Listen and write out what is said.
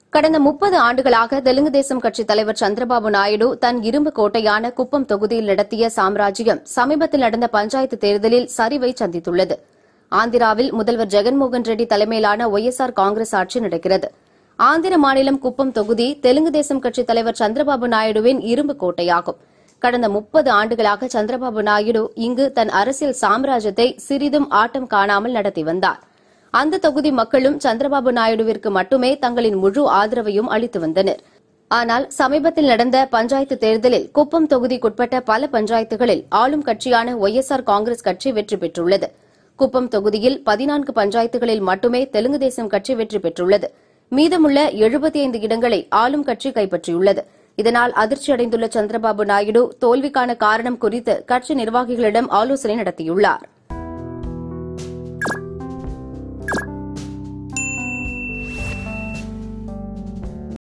கடந்த முப்பது ஆண்டுகளாக தெலுங்கு தேசம் கட்சித் தலைவர் சந்திரபாபு நாயுடு தன் இரும்பு கோட்டையான குப்பம் தொகுதியில் நடத்திய சாம்ராஜ்யம் சமீபத்தில் நடந்த பஞ்சாயத்து தேர்தலில் சரிவை சந்தித்துள்ளது ஆந்திராவில் முதல்வர் ஜெகன்மோகன் ரெட்டி தலைமையிலான ஒய்எஸ்ஆர் காங்கிரஸ் ஆட்சி நடக்கிறது ஆந்திர மாநிலம் குப்பம் தொகுதி தெலுங்கு தேசம் கட்சித் தலைவர் சந்திரபாபு நாயுடுவின் இரும்பு கோட்டையாகும் கடந்த முப்பது ஆண்டுகளாக சந்திரபாபு நாயுடு இங்கு தன் அரசியல் சாம்ராஜ்யத்தை சிறிதும் ஆட்டம் காணாமல் நடத்தி வந்தார் அந்த தொகுதி மக்களும் சந்திரபாபு நாயுடுவிற்கு மட்டுமே தங்களின் முழு ஆதரவையும் அளித்து வந்தனர் ஆனால் சமீபத்தில் நடந்த பஞ்சாயத்து தேர்தலில் குப்பம் தொகுதிக்குட்பட்ட பல பஞ்சாயத்துகளில் ஆளும் கட்சியான ஒய்எஸ்ஆர் காங்கிரஸ் கட்சி வெற்றி பெற்றுள்ளது குப்பம் தொகுதியில் பதினான்கு பஞ்சாயத்துகளில் மட்டுமே தெலுங்கு தேசம் கட்சி வெற்றி பெற்றுள்ளது மீதமுள்ள 75 இடங்களை ஆளும் கட்சி கைப்பற்றியுள்ளது இதனால் அதிர்ச்சியடைந்துள்ள சந்திரபாபு நாயுடு தோல்விக்கான காரணம் குறித்து கட்சி நிர்வாகிகளிடம் ஆலோசனை நடத்தியுள்ளாா்